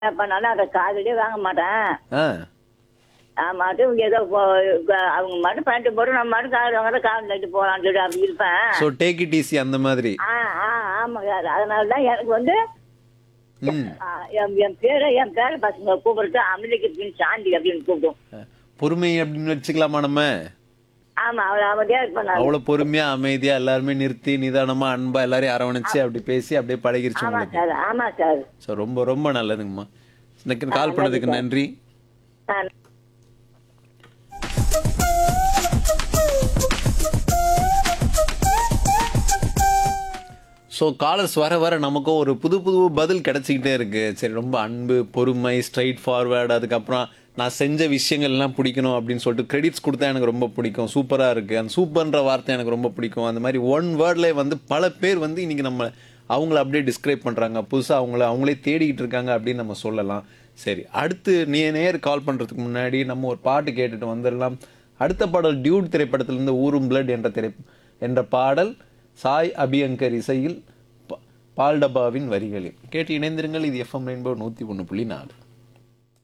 பண்ணாலும் அதை காதுலயே வாங்க மாட்டேன் ஆ நான் மட்டும் ஏதோ போ- க- அவங்க மட்டும் பேண்ட் போட்டு நம்ம மட்டும் காது வாங்குற காது நட்டு போகலான்னு சொல்லி அப்படி இருப்பேன் ஸோ டேக் இட் ஈஸி அந்த மாதிரி ஆ ஆ ஆமாங்க சார் அதனால தான் எனக்கு வந்து ம் ஆ, என் என் பேரை என் பேர பசங்க கூப்பிடுறது அமெரிக்க பின் சாந்தி அப்படின்னு கூப்பிடும் பொறுமை அப்படின்னு வச்சுக்கலாமா நம்ம ஆமா அவளை அமைதியா இருப்பேன் நான் அவ்வளவு பொறுமையா அமைதியா எல்லாருமே நிறுத்தி நிதானமா அன்பா எல்லாரையும் அரவணைச்சு அப்படி பேசி அப்படியே பழகிருச்சு ஆமா உங்களுக்கு சார் ஆமா சார் ஸோ ரொம்ப ரொம்ப நல்லதுங்கம்மா எனக்கு கால் பண்ணதுக்கு நன்றி ஆ ஸோ காலர்ஸ் வர வர நமக்கும் ஒரு புது புது பதில் கிடைச்சிக்கிட்டே இருக்கு சரி ரொம்ப அன்பு பொறுமை ஸ்ட்ரைட் ஃபார்வேர்டு அதுக்கப்புறம் நான் செஞ்ச விஷயங்கள்லாம் பிடிக்கணும் அப்படின்னு சொல்லிட்டு கிரெடிட்ஸ் கொடுத்தா எனக்கு ரொம்ப பிடிக்கும் சூப்பராக இருக்குது அந்த சூப்பர்ன்ற வார்த்தை எனக்கு ரொம்ப பிடிக்கும் அந்த மாதிரி ஒன் வேர்ட்லேயே வந்து பல பேர் வந்து இன்னைக்கு நம்ம அவங்கள அப்படியே டிஸ்கிரைப் பண்ணுறாங்க புதுசாக அவங்கள அவங்களே தேடிக்கிட்டு இருக்காங்க அப்படின்னு நம்ம சொல்லலாம் சரி அடுத்து நீ நேர் கால் பண்ணுறதுக்கு முன்னாடி நம்ம ஒரு பாட்டு கேட்டுட்டு வந்துடலாம் அடுத்த பாடல் டியூட் திரைப்படத்திலிருந்து ஊரும் பிளட் என்ற திரை என்ற பாடல் சாய் அபியங்கர் இசையில் ப- பால்டபாவின் வரிகளில் கேட்டு இணைந்திருங்கள் இது எஃப்எம் ரெயின்போ நூற்றி ஒன்று புள்ளி நாலு